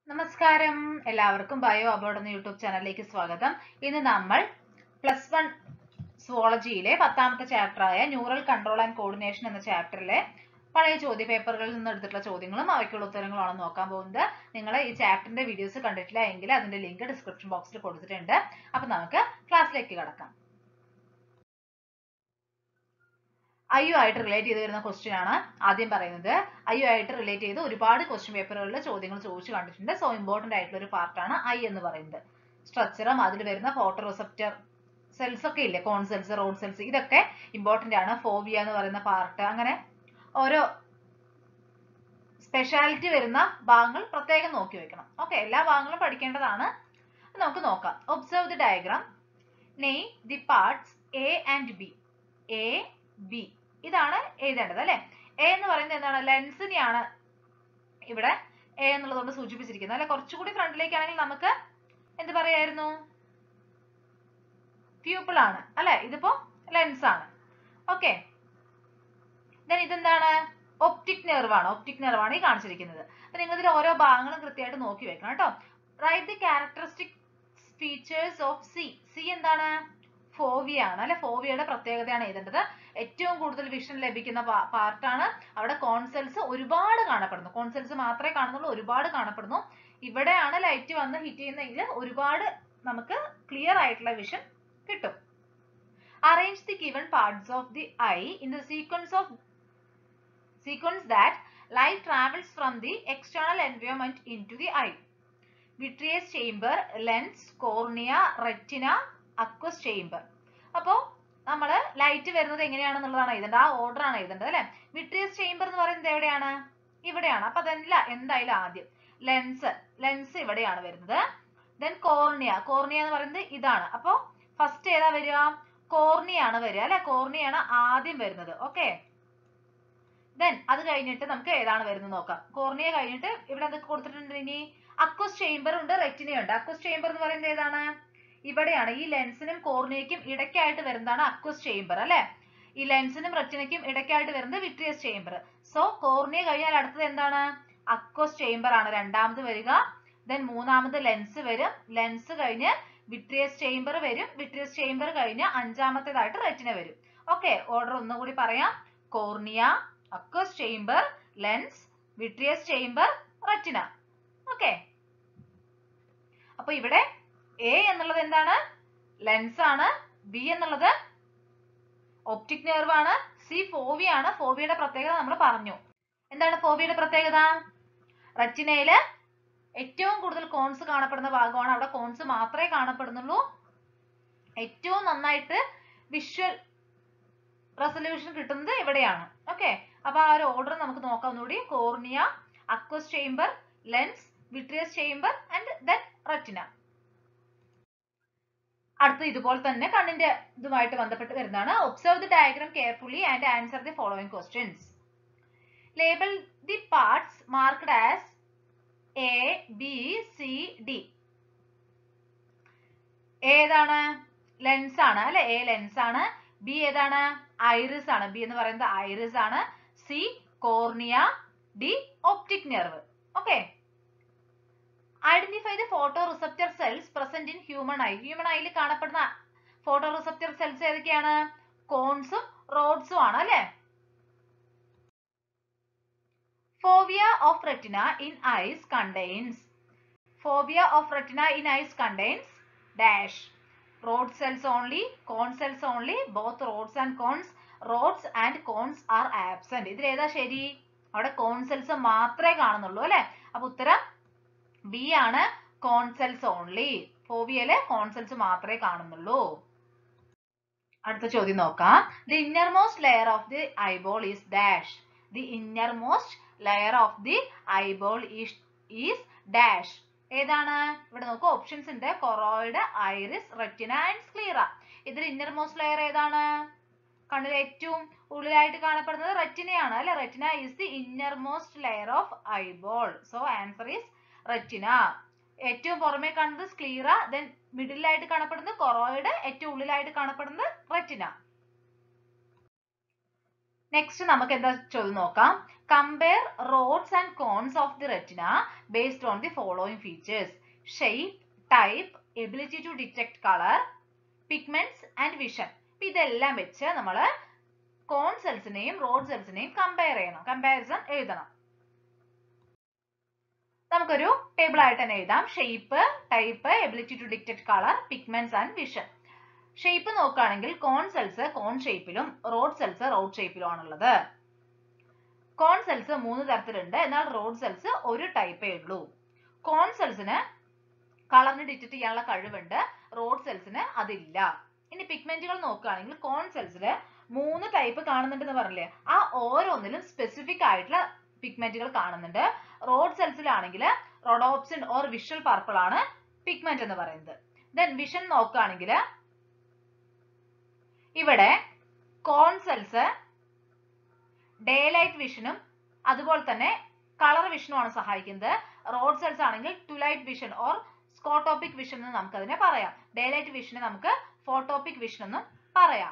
നമസ്കാരം എല്ലാവർക്കും bio aboard എന്ന യൂട്യൂബ് ചാനലിലേക്ക് സ്വാഗതം ഇന്ന് നമ്മൾ പ്ലസ് വൺ സുവോളജിയിലെ പത്താമത്തെ ചാപ്റ്ററായ ന്യൂറൽ കൺട്രോൾ ആൻഡ് കോർഡിനേഷൻ എന്ന ചാപ്റ്ററിലെ പഴയ ചോദ്യ പേപ്പറുകളിൽ നിന്ന് എടുത്തിട്ടുള്ള ചോദ്യങ്ങളും അവയ്ക്കുള്ള ഉത്തരങ്ങളുമാണ് നോക്കാൻ പോകുന്നത് നിങ്ങൾ ഈ ചാപ്റ്ററിന്റെ വീഡിയോസ് കണ്ടിട്ടില്ല എങ്കിൽ അതിന്റെ ലിങ്ക് ഡിസ്ക്രിപ്ഷൻ ബോക്സിൽ കൊടുത്തിട്ടുണ്ട് അപ്പൊ നമുക്ക് ക്ലാസ്സിലേക്ക് കടക്കാം ഐ യു ആയിട്ട് റിലേറ്റ് ചെയ്ത് വരുന്ന ക്വസ്റ്റ്യൻ ആണ് ആദ്യം പറയുന്നത് ഐ യു ആയിട്ട് റിലേറ്റ് ചെയ്ത് ഒരുപാട് ക്വസ്റ്റ്യൻ പേപ്പറുകളിൽ ചോദ്യങ്ങൾ ചോദിച്ചു കണ്ടിട്ടുണ്ട് സോ ഇമ്പോർട്ടന്റ് ആയിട്ടുള്ള ഒരു പാർട്ടാണ് ഐ എന്ന് പറയുന്നത് സ്ട്രക്ചറും അതിൽ വരുന്ന ഫോട്ടോ റിസപ്റ്റർ സെൽസ് ഒക്കെ ഇല്ലേ കോൺ സെൽസ് റോഡ് സെൽസ് ഇതൊക്കെ ഇമ്പോർട്ടന്റ് ആണ് ഫോബിയ എന്ന് പറയുന്ന പാർട്ട് അങ്ങനെ ഓരോ സ്പെഷ്യാലിറ്റി വരുന്ന ഭാഗങ്ങൾ പ്രത്യേകം നോക്കി വെക്കണം ഓക്കെ എല്ലാ ഭാഗങ്ങളും പഠിക്കേണ്ടതാണ് നമുക്ക് നോക്കാം observe the diagram name the parts A and B A B ഇതാണ് എഴുതേണ്ടത് അല്ലെ എ എന്ന് പറയുന്നത് എന്താണ് ലെൻസിനെയാണ് ഇവിടെ എ എന്നുള്ളതുകൊണ്ട് സൂചിപ്പിച്ചിരിക്കുന്നത് അല്ലെ കുറച്ചുകൂടി ഫ്രണ്ടിലേക്കാണെങ്കിൽ നമുക്ക് എന്ത് പറയായിരുന്നു പ്യൂപ്പിൾ ആണ് അല്ലെ ഇതിപ്പോ ലെൻസ് ആണ് ഓക്കെ ദെൻ ഇതെന്താണ് ഒപ്റ്റിക് നെർവ് ആണ് ഒപ്റ്റിക് നെർവ് ആണ് ഈ കാണിച്ചിരിക്കുന്നത് അപ്പൊ നിങ്ങൾ ഇതിൽ ഓരോ ഭാഗങ്ങളും കൃത്യമായിട്ട് നോക്കി വെക്കണം കേട്ടോ write the characteristic features of C C എന്താണ് ഫോവിയ ആണ് അല്ലെ ഫോവിയയുടെ പ്രത്യേകതയാണ് എഴുതേണ്ടത് ഏറ്റവും കൂടുതൽ വിഷൻ ലഭിക്കുന്ന പാർട്ടാണ് അവിടെ കോൺസെൽസ് ഒരുപാട് കാണപ്പെടുന്നു കോൺസെൽസ് മാത്രമേ കാണുന്നുള്ളൂ ഒരുപാട് കാണപ്പെടുന്നു ഇവിടെയാണ് ലൈറ്റ് വന്ന് ഹിറ്റ് ചെയ്യുന്നതെങ്കിൽ ഒരുപാട് നമുക്ക് ക്ലിയർ ആയിട്ടുള്ള വിഷൻ കിട്ടും arrange the given parts of the eye in the sequence of sequence that light travels from the external environment into the eye. Vitreous chamber, lens, cornea, retina, aqueous chamber. അപ്പോൾ നമ്മൾ light വരുന്നത് എങ്ങനെയാണെന്നുള്ളതാണ് എഴുതേണ്ടത് ആ order ആണ് എഴുതേണ്ടത് അല്ലെ vitreous chamber എന്ന് പറയുന്നത് എവിടെയാണ് ഇവിടെയാണ് അപ്പൊ അതല്ല എന്തായാലും ആദ്യം ലെൻസ് ലെൻസ് ഇവിടെയാണ് വരുന്നത് ദെൻ കോർണിയ കോർണിയ എന്ന് പറയുന്നത് ഇതാണ് അപ്പോ ഫസ്റ്റ് ഏതാ വരിക കോർണിയ ആണ് വരിക അല്ലെ കോർണിയ ആണ് ആദ്യം വരുന്നത് ഓക്കെ ദെൻ അത് കഴിഞ്ഞിട്ട് നമുക്ക് ഏതാണ് വരുന്നത് നോക്കാം കോർണിയ കഴിഞ്ഞിട്ട് ഇവിടെ എന്തൊക്കെ കൊടുത്തിട്ടുണ്ട് ഇനി അക്വസ് ചേംബർ ഉണ്ട് റെറ്റിന ഉണ്ട് അക്വസ് ചേംബർ എന്ന് പറയുന്നത് ഏതാണ് ഇവിടെയാണ് ഈ ലെൻസിനും കോർണിയയ്ക്കും ഇടയ്ക്കായിട്ട് വരുന്നതാണ് അക്വസ് ചേംബർ അല്ലെ ഈ ലെൻസിനും റെറ്റിനയ്ക്കും ഇടയ്ക്കായിട്ട് വരുന്നത് വിട്രിയസ് ചേംബർ സോ കോർണിയ കഴിഞ്ഞാൽ അടുത്തത് എന്താണ് അക്വസ് ചേംബർ ആണ് രണ്ടാമത് വരിക ദെൻ മൂന്നാമത് ലെൻസ് വരും ലെൻസ് കഴിഞ്ഞ് വിട്രിയസ് ചേംബർ വരും വിട്രിയസ് ചേംബർ കഴിഞ്ഞ് അഞ്ചാമത്തേതായിട്ട് റെറ്റിന വരും ഓക്കെ ഓർഡർ ഒന്നുകൂടി പറയാം cornea aqueous chamber lens vitreous chamber retina okay അപ്പൊ ഇവിടെ എ എന്നുള്ളത് എന്താണ് ലെൻസ് ആണ് ബി എന്നുള്ളത് ഒപ്റ്റിക് നെർവ് ആണ് സി ഫോവിയ ആണ് ഫോവിയയുടെ പ്രത്യേകത നമ്മൾ പറഞ്ഞു എന്താണ് ഫോവിയയുടെ പ്രത്യേകത റെറ്റിനയില് ഏറ്റവും കൂടുതൽ കോൺസ് കാണപ്പെടുന്ന ഭാഗമാണ് അവിടെ കോൺസ് മാത്രമേ കാണപ്പെടുന്നുള്ളൂ ഏറ്റവും നന്നായിട്ട് വിഷ്വൽ റെസൊല്യൂഷൻ കിട്ടുന്നത് ഇവിടെയാണ് ഓക്കെ അപ്പൊ ആ ഒരു ഓർഡർ നമുക്ക് നോക്കാം ഒന്നുകൂടി cornea aqueous chamber lens vitreous chamber and then retina അടുത്ത ഇതുപോലെ തന്നെ കണ്ണിന്റെ ഇതുമായിട്ട് ബന്ധപ്പെട്ട് വരുന്നതാണ് observe the diagram carefully and answer the following questions label the parts marked as A B C D ഏതാണ് ലെൻസ് ആണ് അല്ലെ എ ലെൻസ് ആണ് ബി ഏതാണ് ഐറിസ് ആണ് ബി എന്ന് പറയുന്നത് ഐറിസ് ആണ് C cornea D optic nerve okay identify the photo receptor cells present in human eye human ഐയിൽ കാണപ്പെടുന്ന ഫോട്ടോ റിസപ്റ്റർ സെൽസ് ഏതൊക്കെയാണ് കോൺസും റോഡ്സും ആണ് അല്ലെ fovea of retina in eyes contains fovea of retina in eyes contains dash rod cells only cone cells only both rods and cones rods and cones are absent ഇതിൽ ഏതാ ശരി അവിടെ കോൺ cells മാത്രമേ കാണുന്നുള്ളൂ അല്ലെ അപ്പൊ ഉത്തരം ബി ആണ് കോൺ സെൽസ് ഓൺലി ഫോവിയയില് കോൺ സെൽസ് മാത്രമേ കാണുന്നുള്ളൂ അടുത്ത ചോദ്യം നോക്കാം the innermost layer of the eyeball is dash the innermost layer of the eyeball is dash ഏതാണ് ഇവിടെ നോക്കൂ ഓപ്ഷൻസ് ഉണ്ട് choroid iris retina and sclera ഇതിൽ ഇന്നർ മോസ്റ്റ് ലെയർ ഏതാണ് കണ്ണിൽ ഏറ്റവും ഉള്ളിലായിട്ട് കാണപ്പെടുന്നത് റെറ്റിനയാണ് അല്ലെ retina is the innermost layer of eyeball so answer is retina ഏറ്റവും പുറമേ കാണുന്നത് സ്ക്ലീറ ദെൻ മിഡിലായിട്ട് കാണപ്പെടുന്നത് കൊറോയിഡ് ഏറ്റവും ഉള്ളിലായിട്ട് കാണപ്പെടുന്നത് റെറ്റിന നെക്സ്റ്റ് നമുക്ക് എന്താ ചോദ്യം നോക്കാം compare rods and cones of the retina based on the following features shape type ability to detect colour pigments and vision ഇതെല്ലാം വെച്ച് നമ്മൾ കോൺ സെൽസിനെയും റോഡ് സെൽസിനെയും കമ്പയർ ചെയ്യണം കമ്പാരിസൺ എഴുതണം നമുക്കൊരു ടേബിൾ ആയിട്ട് തന്നെ എഴുതാം shape type ability to detect colour pigments and vision shape നോക്കുകയാണെങ്കിൽ കോൺ സെൽസ് കോൺ ഷേപ്പിലും റോഡ് സെൽസ് റോഡ് ഷേപ്പിലും ആണുള്ളത് കോൺ സെൽസ് മൂന്ന് തരത്തിലുണ്ട് എന്നാൽ റോഡ് സെൽസ് ഒരു ടൈപ്പേ ഉള്ളൂ കോൺ സെൽസിന് കളറിന് ഡിറ്റക്ട് ചെയ്യാനുള്ള കഴിവുണ്ട് റോഡ് സെൽസിന് അതില്ല ഇനി പിഗ്മെന്റുകൾ നോക്കുകയാണെങ്കിൽ കോൺ സെൽസിൽ മൂന്ന് ടൈപ്പ് കാണുന്നുണ്ടെന്ന് പറഞ്ഞില്ലേ ആ ഓരോന്നിലും സ്പെസിഫിക് ആയിട്ടുള്ള പിഗ്മെന്റുകൾ കാണുന്നുണ്ട് റോഡ് സെൽസിലാണെങ്കിൽ റോഡോപ്സിൻ ഓർ വിഷ്വൽ പർപ്പിൾ ആണ് പിഗ്മെന്റ് എന്ന് പറയുന്നത് ദെൻ വിഷൻ നോക്കുകയാണെങ്കിൽ ഇവിടെ കോൺ സെൽസ് ഡേ ലൈറ്റ് വിഷനും അതുപോലെ തന്നെ കളർ വിഷനുമാണ് സഹായിക്കുന്നത് റോഡ് സെൽസ് ആണെങ്കിൽ twilight vision or scotopic vision എന്ന് നമുക്ക് അതിനെ പറയാം ഡേ ലൈറ്റ് വിഷനെ നമുക്ക് ഫോട്ടോപിക് വിഷൻ എന്നും പറയാം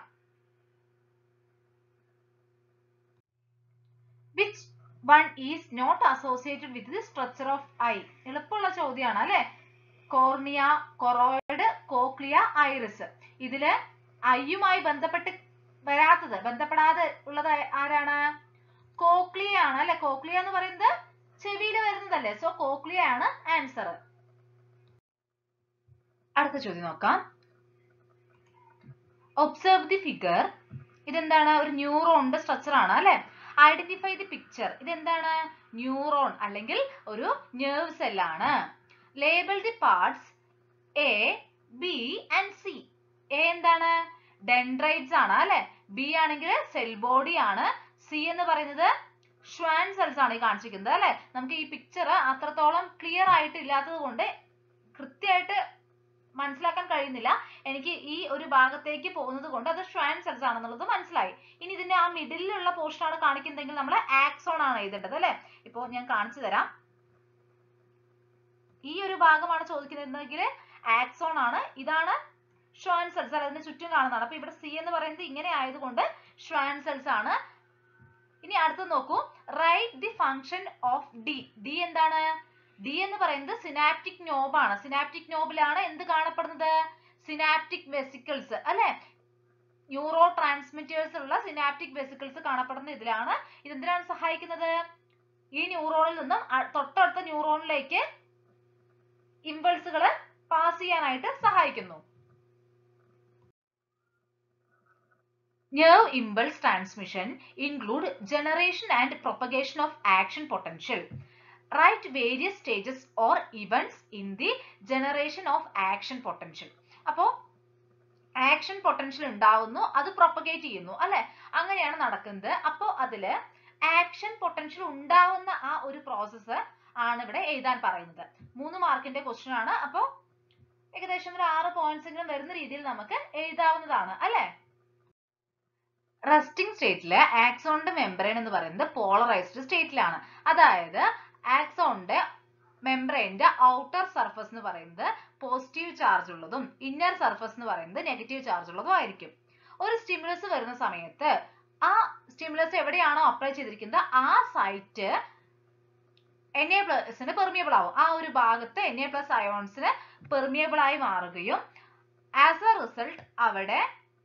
which one is not associated with the structure of eye എളുപ്പമുള്ള ചോദ്യമാണ് അല്ലെ കോർണിയ കൊറോയിഡ് കോക്ലിയ ഐറിസ് ഇതില് ഐയുമായി ബന്ധപ്പെട്ട് വരാത്തത് ബന്ധപ്പെടാതെ ഉള്ളത് ആരാണ് കോക്ലിയ ആണ് അല്ലെ കോക്ലിയ എന്ന് പറയുന്നത് ചെവിയിൽ വരുന്നതല്ലേ സോ കോക്ലിയ ആണ് ആൻസർ അടുത്ത ചോദ്യം നോക്കാം ഒബ്സർവ് ദി ഫിഗർ ഇതെന്താണ് ഒരു ന്യൂറോണിന്റെ സ്ട്രക്ചർ ആണ് അല്ലെ ഐഡന്റിഫൈ ദി പിക്ചർ ഇതെന്താണ് ന്യൂറോൺ അല്ലെങ്കിൽ ഒരു നെർവ് സെല്ലാണ് label the parts A B and C A എന്താണ് ഡെൻഡ്രൈറ്റ്സ് ആണ് അല്ലെ ബി ആണെങ്കിൽ സെൽ ബോഡി ആണ് സി എന്ന് പറയുന്നത് ഷ്വാൻ സെൽസ് ആണ് ഈ കാണിച്ചിരിക്കുന്നത് അല്ലെ നമുക്ക് ഈ പിക്ചർ അത്രത്തോളം ക്ലിയർ ആയിട്ട് ഇല്ലാത്തത് കൊണ്ട് കൃത്യമായിട്ട് മനസ്സിലാക്കാൻ കഴിയുന്നില്ല എനിക്ക് ഈ ഒരു ഭാഗത്തേക്ക് പോകുന്നത് കൊണ്ട് അത് ഷ്വാൻ സെൽസ് ആണെന്നുള്ളത് മനസ്സിലായി ഇനി ഇതിന്റെ ആ മിഡിലുള്ള പോർഷൻ ആണ് കാണിക്കുന്നതെങ്കിൽ നമ്മൾ ആക്സോൺ ആണ് എഴുതേണ്ടത് അല്ലെ ഇപ്പോ ഞാൻ കാണിച്ചു തരാം ഈ ഒരു ഭാഗമാണ് ചോദിക്കുന്നതെങ്കിൽ ആക്സോൺ ആണ് ഇതാണ് ഷ്വാൻ സെൽസ് അല്ല അതിന് ചുറ്റും കാണുന്നതാണ് അപ്പൊ ഇവിടെ സി എന്ന് പറയുന്നത് ഇങ്ങനെ ആയതുകൊണ്ട് ഷ്വാൻ സെൽസ് ആണ് ഇനി അടുത്തത് നോക്കൂ write the function of D D എന്താണ് ഡി എന്ന് പറയുന്നത് സിനാപ്റ്റിക് നോബ് ആണ് സിനാപ്റ്റിക് നോബിലാണ് എന്ത് കാണപ്പെടുന്നത് സിനാപ്റ്റിക് വെസിക്കിൾസ് അല്ലെ ന്യൂറോ ട്രാൻസ്മിറ്റേഴ്സ് ഉള്ള സിനാപ്റ്റിക് വെസിക്കിൾസ് കാണപ്പെടുന്ന ഇതിലാണ് ഇതെന്തിനാണ് സഹായിക്കുന്നത് ഈ ന്യൂറോണിൽ നിന്നും തൊട്ടടുത്ത ന്യൂറോണിലേക്ക് ഇമ്പൾസുകൾ പാസ് ചെയ്യാനായിട്ട് സഹായിക്കുന്നു Nerve impulse transmission include generation and propagation of action potential. Write various stages or events in the generation of action potential. അപ്പോ ആക്ഷൻ പൊട്ടൻഷ്യൽ ഉണ്ടാവുന്നു അത് പ്രൊപ്പഗേറ്റ് ചെയ്യുന്നു അല്ലെ അങ്ങനെയാണ് നടക്കുന്നത് അപ്പോൾ അതില് ആക്ഷൻ പൊട്ടൻഷ്യൽ ഉണ്ടാവുന്ന ആ ഒരു പ്രോസസ്സ് ആണ് ഇവിടെ എഴുതാൻ പറയുന്നത് മൂന്ന് മാർക്കിന്റെ ക്വസ്റ്റ്യൻ ആണ് അപ്പോൾ ഏകദേശം ഒരു ആറ് പോയിന്റ്സ് എങ്കിലും വരുന്ന രീതിയിൽ നമുക്ക് എഴുതാവുന്നതാണ് അല്ലെ റെസ്റ്റിംഗ് സ്റ്റേറ്റില് ആക്സോണിന്റെ മെംബ്രെയിൻ എന്ന് പറയുന്നത് പോളറൈസ്ഡ് സ്റ്റേറ്റിലാണ് അതായത് ആക്സോണിന്റെ മെംബ്രെയിന്റെ ഔട്ടർ സർഫസ് എന്ന് പറയുന്നത് പോസിറ്റീവ് ചാർജ് ഉള്ളതും ഇന്നർ സർഫസ് എന്ന് പറയുന്നത് നെഗറ്റീവ് ചാർജ് ഉള്ളതും ആയിരിക്കും ഒരു സ്റ്റിമുലസ് വരുന്ന സമയത്ത് ആ സ്റ്റിമുലസ് എവിടെയാണോ അപ്ലൈ ചെയ്തിരിക്കുന്നത് ആ സൈറ്റ് എൻ എ പ്ലസിന് പെർമിയബിൾ ആവും ആ ഒരു ഭാഗത്ത് എൻ എ പ്ലസ് അയോൺസിന് പെർമിയബിൾ ആയി മാറുകയും ആസ് എ റിസൾട്ട് അവിടെ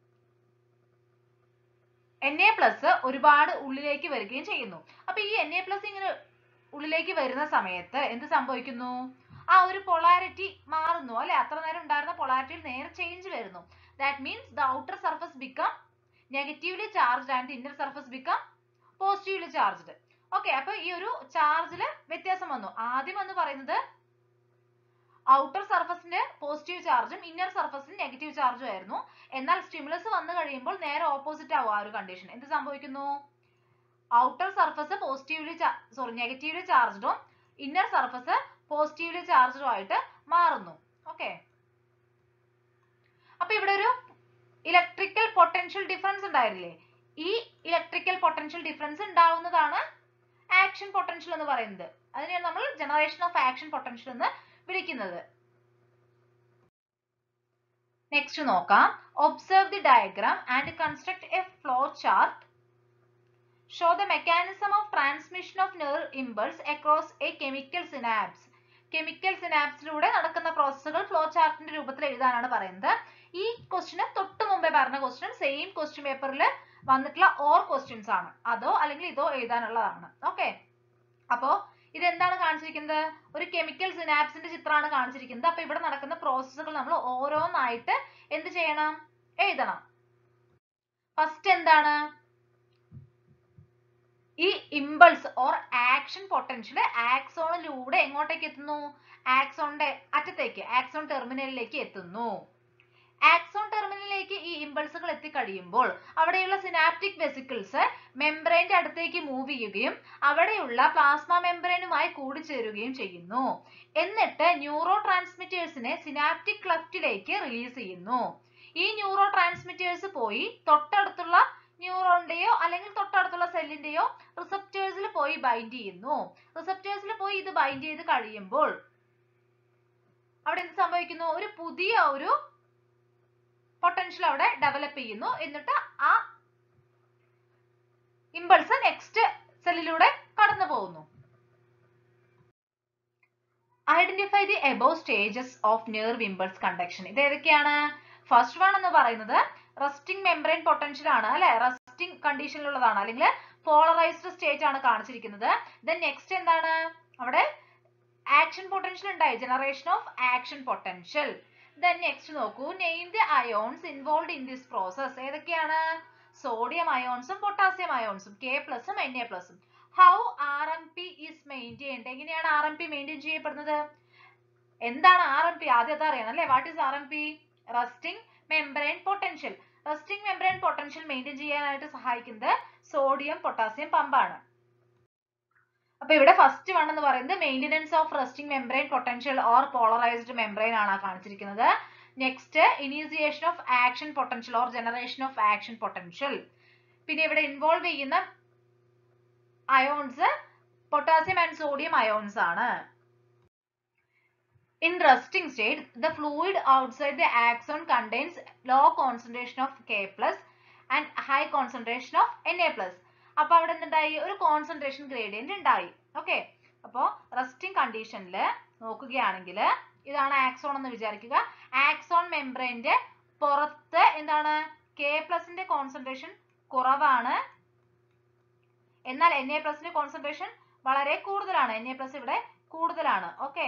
എൻ എ പ്ലസ് ഒരുപാട് ഉള്ളിലേക്ക് വരികയും ചെയ്യുന്നു അപ്പൊ ഈ എൻ എ പ്ലസ് ഇങ്ങനെ ഉള്ളിലേക്ക് വരുന്ന സമയത്ത് എന്ത് സംഭവിക്കുന്നു ആ ഒരു പൊളാരിറ്റി മാറുന്നു അല്ലെ അത്ര നേരം ഉണ്ടായിരുന്ന പൊളാരിറ്റിയിൽ നേരെ ചേഞ്ച് വരുന്നു that means the outer surface become negatively charged and inner surface become positively charged okay അപ്പൊ ഈ ഒരു ചാർജിൽ വ്യത്യാസം വന്നു ആദ്യം എന്ന് പറയുന്നത് ഔട്ടർ സർഫസിന്റെ പോസിറ്റീവ് ചാർജും ഇന്നർ സർഫസിന് നെഗറ്റീവ് ചാർജും ആയിരുന്നു എന്നാൽ സ്റ്റിമുലസ് വന്നു കഴിയുമ്പോൾ നേരെ ഓപ്പോസിറ്റ് ആവും ആ ഒരു കണ്ടീഷൻ എന്ത് സംഭവിക്കുന്നു outer surface positively sorry negatively ചാർജ്ഡും ഇന്നർ സർഫസ് പോസിറ്റീവ്ലി ചാർജ്ഡും ആയിട്ട് മാറുന്നു ഓക്കെ അപ്പൊ ഇവിടെ ഒരു ഇലക്ട്രിക്കൽ പൊട്ടൻഷ്യൽ ഡിഫറൻസ് ഉണ്ടായിരുന്നില്ലേ ഈ ഇലക്ട്രിക്കൽ പൊട്ടൻഷ്യൽ ഡിഫറൻസ് ഉണ്ടാവുന്നതാണ് ആക്ഷൻ പൊട്ടൻഷ്യൽ എന്ന് പറയുന്നത് അതിനെയാണ് നമ്മൾ ജനറേഷൻ ഓഫ് ആക്ഷൻ പൊട്ടൻഷ്യൽ എന്ന് വിളിക്കുന്നത് നെക്സ്റ്റ് നോക്കാം observe the diagram and construct a flow chart show the mechanism of transmission of nerve impulse across a chemical synapse chemical സിനാപ്സിലൂടെ നടക്കുന്ന പ്രോസസ്സുകൾ ഫ്ലോ ചാർട്ടിന്റെ രൂപത്തിൽ എഴുതാനാണ് പറയുന്നത് ഈ ക്വസ്റ്റിന് തൊട്ട് മുമ്പേ പറഞ്ഞ ക്വസ്റ്റിനും സെയിം ക്വസ്റ്റ്യൻ പേപ്പറിൽ വന്നിട്ടുള്ള ഓർ ക്വസ്റ്റ്യൻസ് ആണ് അതോ അല്ലെങ്കിൽ ഇതോ എഴുതാനുള്ളതാണ് ഓക്കെ അപ്പോ ഇതെന്താണ് കാണിച്ചിരിക്കുന്നത് ഒരു കെമിക്കൽ സിനാപ്സിന്റെ ചിത്രമാണ് കാണിച്ചിരിക്കുന്നത് അപ്പൊ ഇവിടെ നടക്കുന്ന പ്രോസസ്സുകൾ നമ്മൾ ഓരോന്നായിട്ട് എന്ത് ചെയ്യണം എഴുതണം ഫസ്റ്റ് എന്താണ് ഈ ഇമ്പൾസ് ഓർ ആക്ഷൻ പൊട്ടൻഷ്യൽ ആക്സോണിലൂടെ എങ്ങോട്ടേക്ക് എത്തുന്നു ആക്സോണിന്റെ അറ്റത്തേക്ക് ആക്സോൺ ടെർമിനലിലേക്ക് എത്തുന്നു ആക്സോൺ ടെർമിനലിലേക്ക് ഈ ഇമ്പൾസുകൾ എത്തിക്കഴിയുമ്പോൾ അവിടെയുള്ള സിനാപ്റ്റിക് വെസിക്കിൾസ് മെംബ്രെയിന്റെ അടുത്തേക്ക് മൂവ് ചെയ്യുകയും അവിടെയുള്ള പ്ലാസ്മ മെംബ്രെയിനുമായി കൂടിച്ചേരുകയും ചെയ്യുന്നു എന്നിട്ട് ന്യൂറോ ട്രാൻസ്മിറ്റേഴ്സിനെ സിനാപ്റ്റിക് ക്ലഫ്റ്റിലേക്ക് റിലീസ് ചെയ്യുന്നു ഈ ന്യൂറോ ട്രാൻസ്മിറ്റേഴ്സ് പോയി തൊട്ടടുത്തുള്ള ന്യൂറോണിന്റെയോ അല്ലെങ്കിൽ തൊട്ടടുത്തുള്ള സെല്ലിന്റെയോ റിസപ്റ്റേഴ്സിൽ പോയി ബൈൻഡ് ചെയ്യുന്നു റിസപ്റ്റേഴ്സിൽ പോയി ഇത് ബൈൻഡ് ചെയ്ത് കഴിയുമ്പോൾ അവിടെ എന്ത് സംഭവിക്കുന്നു ഒരു പുതിയ ഒരു പൊട്ടൻഷ്യൽ അവിടെ ഡെവലപ്പ് ചെയ്യുന്നു എന്നിട്ട് ആ ഇമ്പൾസ് നെക്സ്റ്റ് സെല്ലിലൂടെ കടന്നു പോകുന്നു identify the above stages of nerve impulse conduction ഇത് ഏതൊക്കെയാണ് ഫസ്റ്റ് വൺ എന്ന് പറയുന്നത് റെസ്റ്റിംഗ് മെംബ്രെയിൻ പൊട്ടൻഷ്യൽ ആണ് അല്ലെ റെസ്റ്റിംഗ് കണ്ടീഷനിലുള്ളതാണ് അല്ലെങ്കിൽ പോളറൈസ്ഡ് സ്റ്റേറ്റ് ആണ് കാണിച്ചിരിക്കുന്നത് ദെൻ നെക്സ്റ്റ് എന്താണ് അവിടെ ആക്ഷൻ പൊട്ടൻഷ്യൽ ഉണ്ടായി generation of action potential then next നോക്കൂ name the ions involve in this process ഏതൊക്കെയാണ് സോഡിയം അയോൺസും പൊട്ടാസ്യം അയോൺസും കെ പ്ലസും എൻ എ പ്ലസും how R M P is maintained എങ്ങനെയാണ് ആർ എം പി മെയിൻറ്റെയിൻ ചെയ്യപ്പെടുന്നത് എന്താണ് ആർ എം പി ആദ്യം അത് അറിയണം അല്ലേ what is R M P resting membrane potential resting membrane potential maintain ചെയ്യാനായിട്ട് സഹായിക്കുന്നത് സോഡിയം പൊട്ടാസ്യം പമ്പാണ് അപ്പൊ ഇവിടെ ഫസ്റ്റ് വൺ എന്ന് പറയുന്നത് maintenance of resting membrane potential or polarised membrane ആണ് കാണിച്ചിരിക്കുന്നത് next initiation of action potential or generation of action potential പിന്നെ ഇവിടെ ഇൻവോൾവ് ചെയ്യുന്ന ions potassium and sodium ions ആണ് In resting state, the fluid outside the axon contains low concentration of K plus and high concentration of Na plus. അപ്പൊ അവിടെ എന്തുണ്ടായി ഒരു concentration gradient ഉണ്ടായി okay അപ്പോ റെസ്റ്റിംഗ് കണ്ടീഷനിൽ നോക്കുകയാണെങ്കിൽ ഇതാണ് ആക്സോൺ എന്ന് വിചാരിക്കുക ആക്സോൺ മെംബ്രെയിന്റെ പുറത്ത് എന്താണ് കെ പ്ലസിന്റെ കോൺസെൻട്രേഷൻ കുറവാണ് എന്നാൽ എൻ എ പ്ലസിന്റെ കോൺസെൻട്രേഷൻ വളരെ കൂടുതലാണ് എൻ എ പ്ലസ് ഇവിടെ കൂടുതലാണ് ഓക്കെ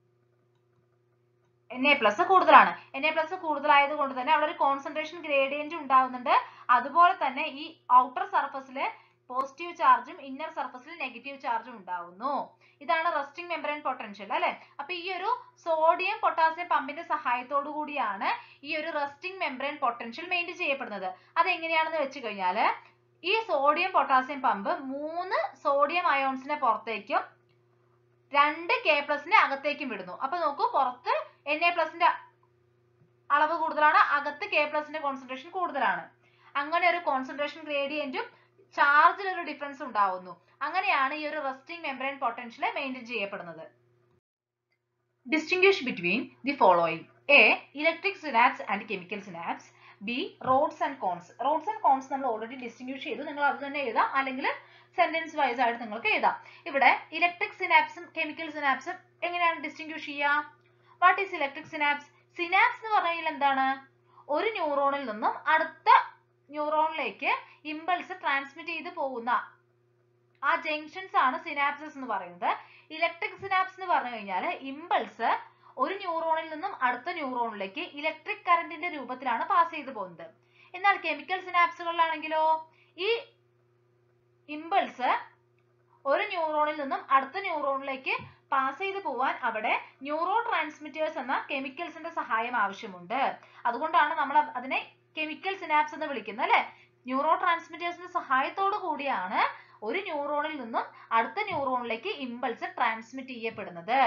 എൻ എ പ്ലസ് കൂടുതലാണ് എൻ എ പ്ലസ് കൂടുതലായത് കൊണ്ട് തന്നെ അവിടെ ഒരു കോൺസെൻട്രേഷൻ ഗ്രേഡിയന്റ് ഉണ്ടാവുന്നുണ്ട് അതുപോലെ തന്നെ ഈ ഔട്ടർ സർഫസിൽ പോസിറ്റീവ് ചാർജും ഇന്നർ സർഫസിൽ നെഗറ്റീവ് ചാർജും ഉണ്ടാവുന്നു ഇതാണ് റെസ്റ്റിംഗ് മെമ്പറൈൻ പൊട്ടൻഷ്യൽ അല്ലെ അപ്പൊ ഈ ഒരു സോഡിയം പൊട്ടാസ്യം പമ്പിന്റെ സഹായത്തോടു കൂടിയാണ് ഈ ഒരു റെസ്റ്റിംഗ് മെമ്പറൈൻ പൊട്ടൻഷ്യൽ മെയിൻറ്റെയിൻ ചെയ്യപ്പെടുന്നത് അതെങ്ങനെയാണെന്ന് വെച്ച് കഴിഞ്ഞാൽ ഈ സോഡിയം പൊട്ടാസ്യം പമ്പ് മൂന്ന് സോഡിയം അയോൺസിനെ പുറത്തേക്കും രണ്ട് കെ പ്ലസിനെ അകത്തേക്കും വിടുന്നു അപ്പൊ നോക്കൂ പുറത്ത് എൻ എ പ്ലസിന്റെ അളവ് കൂടുതലാണ് അകത്ത് കെ പ്ലസിന്റെ കോൺസെൻട്രേഷൻ കൂടുതലാണ് അങ്ങനെ ഒരു കോൺസെൻട്രേഷൻ ഗ്രേഡിയന്റും ചാർജിൽ ഒരു ഡിഫറൻസ് ഉണ്ടാവുന്നു അങ്ങനെയാണ് ഈ ഒരു റെസ്റ്റിംഗ് മെമ്പറൈൻ പൊട്ടൻഷ്യൽ മെയിൻറ്റെയിൻ ചെയ്യപ്പെടുന്നത് distinguish between the following A electric synapse and chemical synapse B rods and cones rods and cones നമ്മൾ ഓൾറെഡി ഡിസ്റ്റിംഗ്വിഷ് ചെയ്തു നിങ്ങൾ അത് തന്നെ എഴുതാം അല്ലെങ്കിൽ സെന്റൻസ് വൈസ് ആയിട്ട് നിങ്ങൾക്ക് എഴുതാം ഇവിടെ ഇലക്ട്രിക് സിനാപ്സും കെമിക്കൽ സിനാപ്സും എങ്ങനെയാണ് ഡിസ്റ്റിംഗ്വിഷ് ചെയ്യുക what is electric synapse synapse എന്ന് പറഞ്ഞാൽ എന്താണ് ഒരു ന്യൂറോണിൽ നിന്നും അടുത്ത ന്യൂറോണിലേക്ക് ഇമ്പൾസ് ട്രാൻസ്മിറ്റ് ചെയ്ത് പോകുന്ന ആ ജംഗ്ഷൻസ് ആണ് സിനാപ്സസ് എന്ന് പറയുന്നത് ഇലക്ട്രിക് സിനാപ്സ് എന്ന് പറഞ്ഞു കഴിഞ്ഞാൽ ഇമ്പൾസ് ഒരു ന്യൂറോണിൽ നിന്നും അടുത്ത ന്യൂറോണിലേക്ക് ഇലക്ട്രിക് കറന്റിന്റെ രൂപത്തിലാണ് പാസ് ചെയ്തു പോകുന്നത് എന്നാൽ കെമിക്കൽ സിനാപ്സുകളിലാണെങ്കിലോ ഈ ഇമ്പൾസ് ഒരു ന്യൂറോണിൽ നിന്നും അടുത്ത ന്യൂറോണിലേക്ക് പാസ് ചെയ്ത് പോവാൻ അവിടെ ന്യൂറോ ട്രാൻസ്മിറ്റേഴ്സ് എന്ന കെമിക്കൽസിന്റെ സഹായം ആവശ്യമുണ്ട് അതുകൊണ്ടാണ് നമ്മൾ അതിനെ കെമിക്കൽ സിനാപ്സ് എന്ന് വിളിക്കുന്നത് അല്ലെ ന്യൂറോ ട്രാൻസ്മിറ്റേഴ്സിന്റെ സഹായത്തോടു കൂടിയാണ് ഒരു ന്യൂറോണിൽ നിന്നും അടുത്ത ന്യൂറോണിലേക്ക് ഇമ്പൾസ് ട്രാൻസ്മിറ്റ് ചെയ്യപ്പെടുന്നത്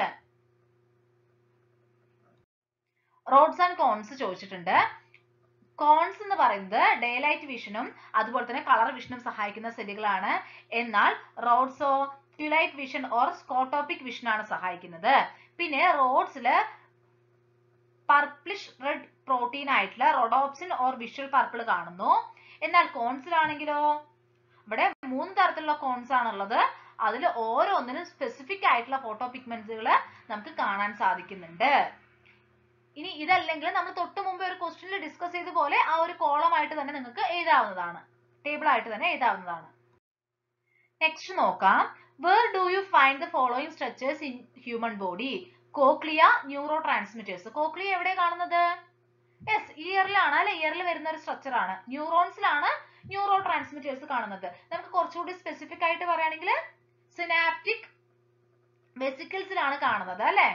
റോഡ്സ് ആൻഡ് കോൺസ് ചോദിച്ചിട്ടുണ്ട് കോൺസ് എന്ന് പറയുന്നത് ഡേ ലൈറ്റ് വിഷനും അതുപോലെ തന്നെ കളർ വിഷനും സഹായിക്കുന്ന സെല്ലുകളാണ് എന്നാൽ റോഡ്സോ twilight vision or scotopic vision ആണ് സഹായിക്കുന്നത് പിന്നെ റോഡ്സില് പർപ്പിളിഷ് റെഡ് പ്രോട്ടീൻ ആയിട്ടുള്ള റോഡോപ്സിൻ ഓർ വിഷ്വൽ പർപ്പിൾ കാണുന്നു എന്നാൽ കോൺസിലാണെങ്കിലോ ഇവിടെ മൂന്ന് തരത്തിലുള്ള കോൺസ് ആണുള്ളത് അതിൽ ഓരോന്നിനും സ്പെസിഫിക് ആയിട്ടുള്ള ഫോട്ടോ പിഗ്മെന്റ്സുകൾ നമുക്ക് കാണാൻ സാധിക്കുന്നുണ്ട് ഇനി ഇതല്ലെങ്കിൽ നമ്മൾ തൊട്ട് മുമ്പ് ഒരു ക്വസ്റ്റ്യനിൽ ഡിസ്കസ് ചെയ്ത പോലെ ആ ഒരു കോളം ആയിട്ട് തന്നെ നിങ്ങൾക്ക് എഴുതാവുന്നതാണ് ടേബിൾ ആയിട്ട് തന്നെ എഴുതാവുന്നതാണ് നെക്സ്റ്റ് നോക്കാം where do you find the following structures in human body cochlea neurotransmitters cochlea എവിടെ കാണുന്നത് യെസ് ഇയറിലാണ് അല്ലെ ഇയറിൽ വരുന്ന ഒരു സ്ട്രക്ചർ ആണ് ന്യൂറോൺസിലാണ് ന്യൂറോ ട്രാൻസ്മിറ്റേഴ്സ് കാണുന്നത് നമുക്ക് കുറച്ചുകൂടി സ്പെസിഫിക് ആയിട്ട് പറയുകയാണെങ്കിൽ സിനാപ്റ്റിക് വെസിക്കിൾസിലാണ് കാണുന്നത് അല്ലെ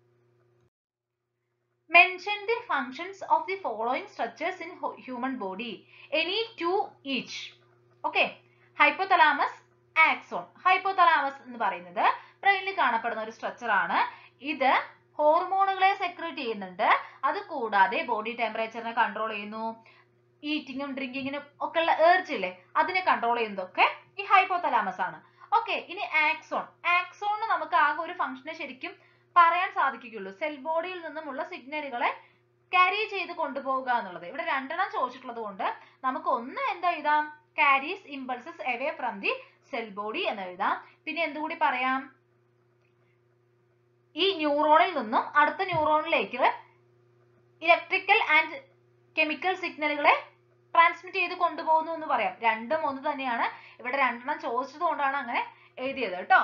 mention the functions of the following structures in human body any two each okay hypothalamus axon hypothalamus എന്ന് പറയുന്നത് ബ്രെയിനിൽ കാണപ്പെടുന്ന ഒരു സ്ട്രക്ചർ ആണ് ഇത് ഹോർമോണുകളെ സെക്രേറ്റ് ചെയ്യുന്നുണ്ട് അത് കൂടാതെ ബോഡി ടെമ്പറേച്ചറിനെ കൺട്രോൾ ചെയ്യുന്നു ഈറ്റിങ്ങും ഡ്രിങ്കിങ്ങിനും ഒക്കെ ഉള്ള ഏർജ് ഇല്ലേ അതിനെ കൺട്രോൾ ചെയ്യുന്നതൊക്കെ ഈ ഹൈപ്പോതലാമസ് ആണ് ഓക്കെ ഇനി ആക്സോൺ ആക്സോണിന് നമുക്ക് ആകെ ഒരു ഫംഗ്ഷനെ ശരിക്കും പറയാൻ സാധിക്കുകയുള്ളൂ സെൽ ബോഡിയിൽ നിന്നുമുള്ള സിഗ്നലുകളെ ക്യാരി ചെയ്ത് കൊണ്ടുപോവുക എന്നുള്ളത് ഇവിടെ രണ്ടെണ്ണം ചോദിച്ചിട്ടുള്ളത് കൊണ്ട് നമുക്ക് ഒന്ന് എന്താ എഴുതാം carries impulses away from the cell body എന്ന് എഴുതാം പിന്നെ എന്തുകൂടി പറയാം ഈ ന്യൂറോണിൽ നിന്നും അടുത്ത ന്യൂറോണിലേക്ക് ഇലക്ട്രിക്കൽ ആൻഡ് കെമിക്കൽ സിഗ്നലുകളെ ട്രാൻസ്മിറ്റ് ചെയ്ത് കൊണ്ടുപോകുന്നു എന്ന് പറയാം രണ്ടും ഒന്ന് തന്നെയാണ് ഇവിടെ രണ്ടെണ്ണം ചോദിച്ചത് കൊണ്ടാണ് അങ്ങനെ എഴുതിയത് കേട്ടോ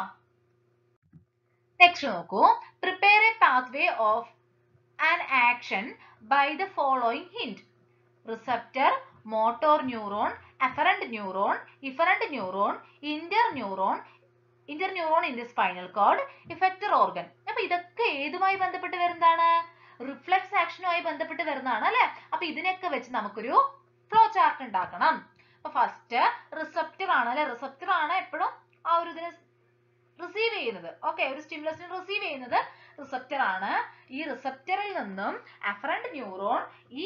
നെക്സ്റ്റ് നോക്കൂ prepare a pathway of an action by the following hint receptor motor neuron afferent neuron efferent neuron interneuron interneuron in the spinal cord effector organ അപ്പൊ ഇതൊക്കെ ഏതുമായി ബന്ധപ്പെട്ട് വരുന്നതാണ് റിഫ്ലക്സ് ആക്ഷനുമായി ബന്ധപ്പെട്ട് വരുന്നതാണ് അല്ലെ അപ്പൊ ഇതിനൊക്കെ വെച്ച് നമുക്കൊരു ഫ്ലോ ചാർട്ട് ഉണ്ടാക്കണം അപ്പൊ ഫസ്റ്റ് റിസപ്റ്റർ ആണ് അല്ലെ റിസപ്റ്റർ ആണ് എപ്പോഴും ആ ഒരു ഇതിനെ റിസീവ് ചെയ്യുന്നത് ഓക്കെ ഒരു സ്റ്റിമുലസിനെ റിസീവ് ചെയ്യുന്നത് റിസപ്റ്റർ ആണ് ഈ റിസപ്റ്ററിൽ നിന്നും അഫറന്റ് ന്യൂറോൺ ഈ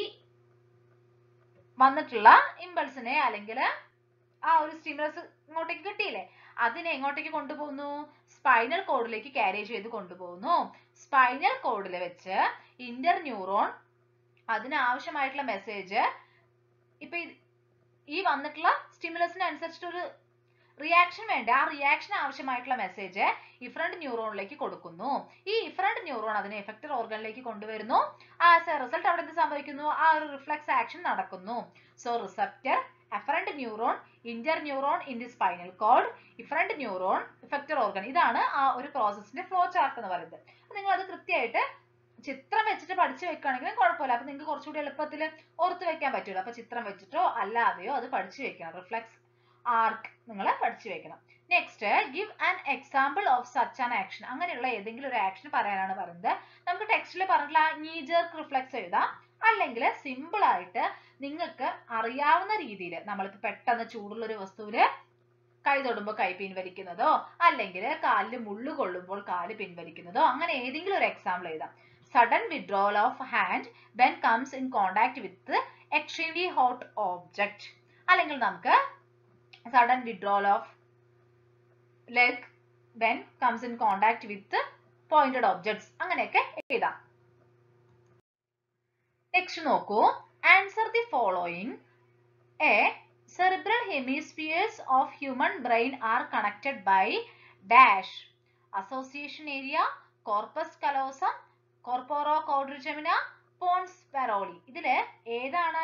വന്നിട്ടുള്ള ഇമ്പൾസിനെ അല്ലെങ്കിൽ ആ ഒരു സ്റ്റിമുലസ് ഇങ്ങോട്ടേക്ക് കിട്ടിയില്ലേ അതിനെ എങ്ങോട്ടേക്ക് കൊണ്ടുപോകുന്നു സ്പൈനൽ കോഡിലേക്ക് ക്യാരി ചെയ്ത് കൊണ്ടുപോകുന്നു സ്പൈനൽ കോഡിൽ വെച്ച് ഇന്റർ ന്യൂറോൺ അതിന് ആവശ്യമായിട്ടുള്ള മെസ്സേജ് ഇപ്പൊ ഈ വന്നിട്ടുള്ള സ്റ്റിമുലസിന് അനുസരിച്ചിട്ടൊരു റിയാക്ഷൻ വേണ്ട ആ റിയാക്ഷൻ ആവശ്യമായിട്ടുള്ള മെസ്സേജ് ഇഫറന്റ് ന്യൂറോണിലേക്ക് കൊടുക്കുന്നു ഈ ഇഫറന്റ് ന്യൂറോൺ അതിനെ എഫക്റ്റർ ഓർഗനിലേക്ക് കൊണ്ടുവരുന്നു ആസ് എ റിസൾട്ട് അവിടെ എന്ത് സംഭവിക്കുന്നു ആ ഒരു റിഫ്ലക്സ് ആക്ഷൻ നടക്കുന്നു so receptor afferent neuron interneuron in the spinal cord efferent neuron effector organ ഇതാണ് ആ ഒരു പ്രോസസ്സിന്റെ ഫ്ലോ ചാർട്ട് എന്ന് പറയുന്നത് നിങ്ങൾ അത് കൃത്യമായിട്ട് ചിത്രം വെച്ചിട്ട് പഠിച്ചു വെക്കുകയാണെങ്കിലും കുഴപ്പമില്ല അപ്പൊ നിങ്ങൾക്ക് കുറച്ചുകൂടി എളുപ്പത്തിൽ ഓർത്ത് വെക്കാൻ പറ്റുമല്ലോ അപ്പൊ ചിത്രം വെച്ചിട്ടോ അല്ലാതെയോ അത് പഠിച്ചു വെക്കണം റിഫ്ലക്സ് ആർക്ക് നിങ്ങൾ പഠിച്ചു വെക്കണം next give an example of such an action അങ്ങനെയുള്ള ഏതെങ്കിലും ഒരു ആക്ഷൻ പറയാനാണ് പറയുന്നത് നമുക്ക് ടെക്സ്റ്റിൽ പറഞ്ഞിട്ടുള്ള നീജർക്ക് റിഫ്ലക്സ് എഴുതാം അല്ലെങ്കിൽ സിമ്പിൾ ആയിട്ട് നിങ്ങൾക്ക് അറിയാവുന്ന രീതിയിൽ നമ്മളിപ്പോ പെട്ടെന്ന് ചൂടുള്ള ഒരു വസ്തുവില് കൈ തൊടുമ്പോൾ കൈ പിൻവലിക്കുന്നതോ അല്ലെങ്കിൽ കാലിൽ മുള്ളു കൊള്ളുമ്പോൾ കാല് പിൻവലിക്കുന്നതോ അങ്ങനെ ഏതെങ്കിലും ഒരു എക്സാമ്പിൾ എഴുതാം sudden withdrawal of hand when comes in contact with extremely hot object അല്ലെങ്കിൽ നമുക്ക് sudden withdrawal of leg when comes in contact with pointed objects അങ്ങനെയൊക്കെ എഴുതാം നെക്സ്റ്റ് നോക്കൂ answer the following A cerebral hemispheres of human brain are connected by dash association area corpus callosum corpora quadrigemina pons paroli ഇതില് ഏതാണ്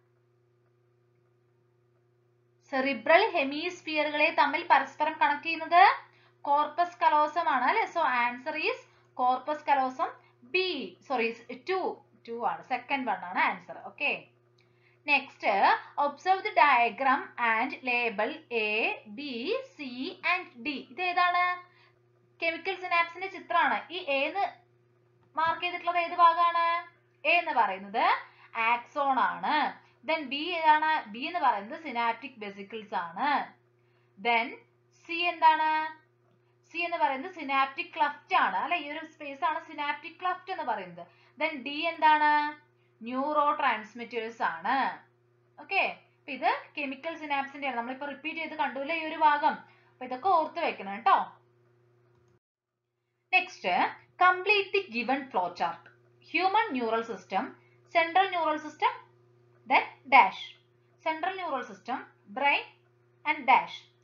cerebral ഹെമിസ്ഫിയറുകളെ തമ്മിൽ പരസ്പരം connect ചെയ്യുന്നത് corpus callosum ആണ് അല്ലെ so answer is corpus callosum B sorry two two ആണ് second one ആണ് answer okay next observe the diagram and label A B C and D ഇത് ഏതാണ് കെമിക്കൽ സിനാപ്സിന്റെ ചിത്രമാണ് ഈ എന്ന് മാർക്ക് ചെയ്തിട്ടുള്ളത് ഏത് ഭാഗമാണ് എ എന്ന് പറയുന്നത് ആക്സോൺ ആണ് ദെൻ ബി ഏതാണ് ബി എന്ന് പറയുന്നത് സിനാപ്റ്റിക് വെസിക്കിൾസ് ആണ് ദെൻ സി എന്താണ് സി എന്ന് പറയുന്നത് സിനാപ്റ്റിക് ക്ലഫ്റ്റ് ആണ് അല്ലെ ഈ ഒരു സ്പേസ് ആണ് സിനാപ്റ്റിക് ക്ലഫ്റ്റ് എന്ന് പറയുന്നത് ദെൻ ഡി എന്താണ് ന്യൂറോ ട്രാൻസ്മിറ്റേഴ്സ് ആണ് ഓക്കെ അപ്പൊ ഇത് കെമിക്കൽ സിനാപ്സിന്റെ ആണ് നമ്മളിപ്പോ റിപ്പീറ്റ് ചെയ്ത് കണ്ടുല്ലേ ഈ ഒരു ഭാഗം അപ്പൊ ഇതൊക്കെ ഓർത്ത് വെക്കണം കേട്ടോ next complete the given flow chart human neural system central neural system then dash central neural system brain and dash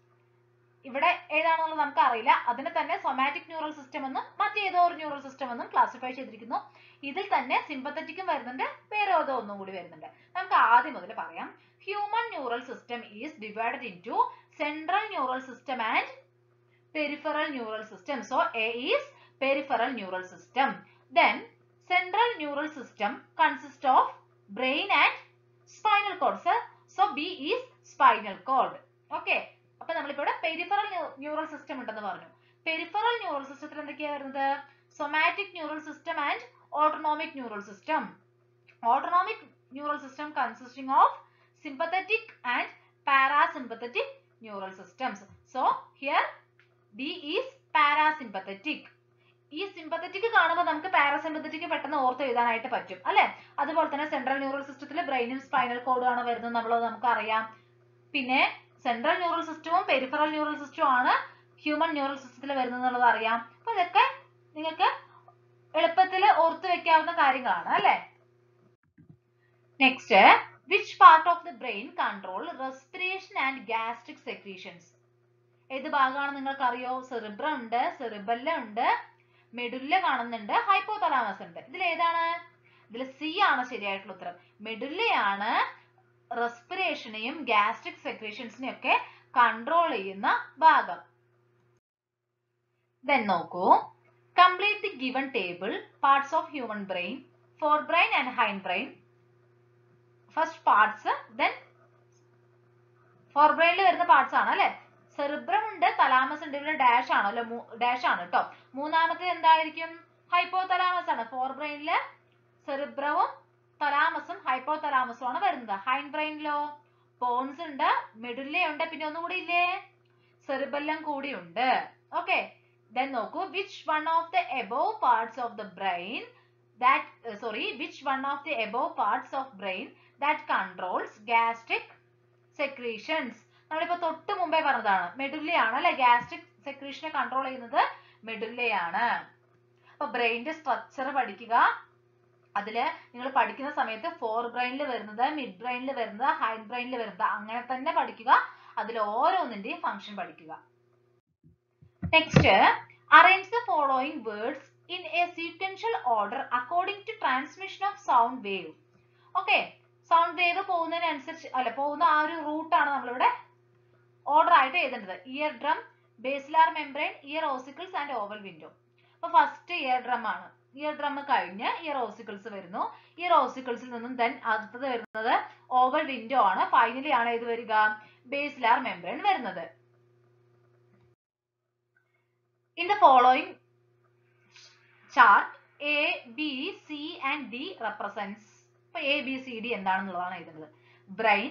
ഇവിടെ ഏതാണെന്നുള്ളത് നമുക്ക് അറിയില്ല അതിനെ തന്നെ സൊമാറ്റിക് ന്യൂറൽ സിസ്റ്റം എന്നും മറ്റേതോ ഒരു ന്യൂറൽ സിസ്റ്റം എന്നും ക്ലാസിഫൈ ചെയ്തിരിക്കുന്നു ഇതിൽ തന്നെ സിമ്പത്തറ്റിക്കും വരുന്നുണ്ട് വേറെ ഏതോ ഒന്നും കൂടി വരുന്നുണ്ട് നമുക്ക് ആദ്യം മുതൽ പറയാം human neural system is divided into central neural system and peripheral neural system so A is peripheral neural system then central neural system consist of brain and spinal cord so B is spinal cord okay അപ്പൊ നമ്മളിപ്പോ ഇവിടെ peripheral neural system ഉണ്ടെന്ന് പറഞ്ഞു peripheral neural സിസ്റ്റത്തിൽ എന്തൊക്കെയാ വരുന്നത് somatic neural system and autonomic neural system autonomic neural system consisting of sympathetic and parasympathetic neural systems. So here D is parasympathetic. ഈ sympathetic കാണുമ്പോൾ നമുക്ക് പാരാസിമ്പത്തറ്റിക് പെട്ടെന്ന് ഓർത്ത് എഴുതാനായിട്ട് പറ്റും അല്ലെ അതുപോലെ തന്നെ സെൻട്രൽ ന്യൂറൽ സിസ്റ്റത്തിൽ ബ്രെയിനും സ്പൈനൽ കോഡും ആണ് വരുന്നത് എന്നുള്ളത് നമുക്ക് അറിയാം പിന്നെ സെൻട്രൽ ന്യൂറൽ സിസ്റ്റവും പെരിഫറൽ ന്യൂറൽ സിസ്റ്റവും ആണ് ഹ്യൂമൻ ന്യൂറൽ സിസ്റ്റത്തിൽ വരുന്നത് എന്നുള്ളത് അറിയാം അപ്പൊ ഇതൊക്കെ നിങ്ങൾക്ക് എളുപ്പത്തിൽ ഓർത്ത് വെക്കാവുന്ന കാര്യങ്ങളാണ് അല്ലെ next which part of the brain control respiration and gastric secretions ഏത് ഭാഗമാണ് നിങ്ങൾക്ക് അറിയോ സെറിബ്രം ഉണ്ട് സെറിബല്ല ഉണ്ട് മെഡുല്ല കാണുന്നുണ്ട് ഹൈപ്പോതലാമസ് ഉണ്ട് ഇതിൽ ഏതാണ് ഇതിൽ സി ആണ് ശരിയായിട്ടുള്ള ഉത്തരം മെഡുല്ലയാണ് റെസ്പിറേഷനെയും ഗാസ്ട്രിക് സെക്രീഷൻസിനെയും ഒക്കെ കൺട്രോൾ ചെയ്യുന്ന ഭാഗം ദെൻ നോക്കൂ complete the given table parts of human brain forebrain and hindbrain first parts then ഫോർ ബ്രെയിനിൽ വരുന്ന പാർട്സ് ആണ് അല്ലെ സെറിബ്രം ഉണ്ട് തലാമസ് ഉണ്ട് ഇവിടെ ഡാഷ് ആണ് അല്ലെ ഡാഷ് ആണ് കേട്ടോ മൂന്നാമത്തെ എന്തായിരിക്കും ഹൈപ്പോ തലാമസ് ആണ് ഫോർ ബ്രെയിനില് സെറിബ്രവും തലാമസും ഹൈപ്പോ തലാമസും ആണ് വരുന്നത് ഹൈൻഡ് ബ്രെയിനിലോ പോൺസ് ഉണ്ട് മെഡുല്ല ഉണ്ട് പിന്നെ ഒന്നും കൂടി ഇല്ലേ സെറിബെല്ലം കൂടി ഉണ്ട് ഓക്കെ ദെൻ നോക്കൂ which one of the above parts of the brain that sorry which one of the above parts of brain that controls gastric secretions നമ്മളിപ്പോ തൊട്ട് മുമ്പേ പറഞ്ഞതാണ് മെഡുല്ലയാണ് അല്ലെ ഗാസ്ട്രിക് സെക്രീഷനെ കൺട്രോൾ ചെയ്യുന്നത് മെഡുല്ലയാണ് അപ്പൊ ബ്രെയിനിന്റെ സ്ട്രക്ചർ പഠിക്കുക അതില് നിങ്ങൾ പഠിക്കുന്ന സമയത്ത് ഫോർ ബ്രെയിനിൽ വരുന്നത് മിഡ് ബ്രെയിനിൽ വരുന്നത് ഹൈഡ് ബ്രെയിനിൽ വരുന്നത് അങ്ങനെ തന്നെ പഠിക്കുക അതിൽ ഓരോന്നിന്റെയും ഫംഗ്ഷൻ പഠിക്കുക next arrange the following words in a sequential order according to transmission of sound wave. ഓക്കെ സൗണ്ട് വേവ് പോകുന്നതിനനുസരിച്ച് അല്ല പോകുന്ന ആ ഒരു റൂട്ടാണ് നമ്മളിവിടെ ഓർഡർ ആയിട്ട് എഴുതേണ്ടത് eardrum basilar membrane ear ossicles and oval window അപ്പൊ ഫസ്റ്റ് ഇയർ ഡ്രം ആണ് ഇയർ ഡ്രം കഴിഞ്ഞ് ഇയർ ഓസിക്കിൾസ് വരുന്നു ഇയർ ഓസിക്കിൾസിൽ നിന്നും ദെൻ അടുത്തത് വരുന്നത് ഓവൽ വിൻഡോ ആണ് ഫൈനലി ആണ് ഏത് വരിക ബേസിലാർ മെംബ്രെയിൻ വരുന്നത് in the following chart A B C and D represents ഇപ്പൊ എ ബി സി ഡി എന്താണെന്നുള്ളതാണ് എഴുതുന്നത് brain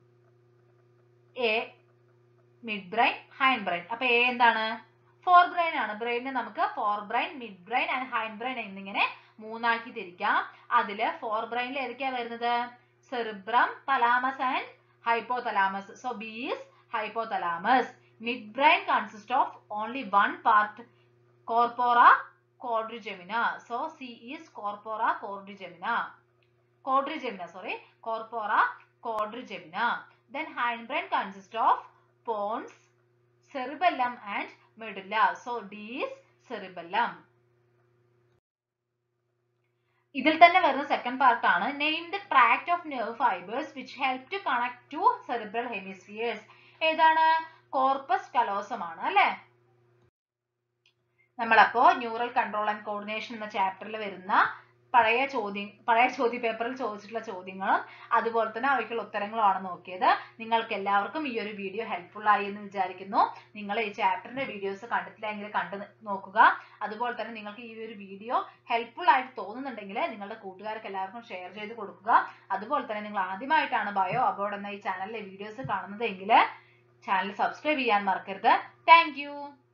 A midbrain hindbrain അപ്പൊ എ എന്താണ് ഫോർ ബ്രെയിൻ ആണ് ബ്രെയിനിന് നമുക്ക് forebrain midbrain and hindbrain എന്നിങ്ങനെ മൂന്നാക്കി തിരിക്കാം അതില് ഫോർ ബ്രെയിനിൽ ഏതൊക്കെയാ വരുന്നത് cerebrum thalamus and hypothalamus so B is hypothalamus midbrain consist of only one part കോർപ്പോറ quadrigemina. So C is corpora quadrigemina. Quadrigemina, sorry, corpora quadrigemina. Then hindbrain consists of pons, cerebellum and medulla. So D is cerebellum. ഇതിൽ തന്നെ വരുന്ന second part ആണ് name the tract of nerve fibres which help to connect to cerebral hemispheres ഏതാണ് corpus callosum ആണ് അല്ലേ നമ്മളപ്പോ neural control and coordination എന്ന ചാപ്റ്ററിൽ വരുന്ന പഴയ ചോദ്യം പഴയ ചോദ്യ പേപ്പറിൽ ചോദിച്ചിട്ടുള്ള ചോദ്യങ്ങളും അതുപോലെ തന്നെ അവയ്ക്കുള്ള ഉത്തരങ്ങളുമാണ് നോക്കിയത് നിങ്ങൾക്ക് എല്ലാവർക്കും ഈ ഒരു വീഡിയോ ഹെൽപ്ഫുൾ ആയി എന്ന് വിചാരിക്കുന്നു നിങ്ങൾ ഈ ചാപ്റ്ററിന്റെ വീഡിയോസ് കണ്ടിട്ടില്ലെങ്കിൽ കണ്ടു നോക്കുക അതുപോലെ തന്നെ നിങ്ങൾക്ക് ഈ ഒരു വീഡിയോ ഹെൽപ്ഫുൾ ആയിട്ട് തോന്നുന്നുണ്ടെങ്കിൽ നിങ്ങളുടെ കൂട്ടുകാർക്ക് എല്ലാവർക്കും ഷെയർ ചെയ്ത് കൊടുക്കുക അതുപോലെ തന്നെ നിങ്ങൾ ആദ്യമായിട്ടാണ് ബയോ അബോർഡ് എന്ന ഈ ചാനലിലെ വീഡിയോസ് കാണുന്നത് എങ്കിൽ ചാനൽ സബ്സ്ക്രൈബ് ചെയ്യാൻ മറക്കരുത് താങ്ക്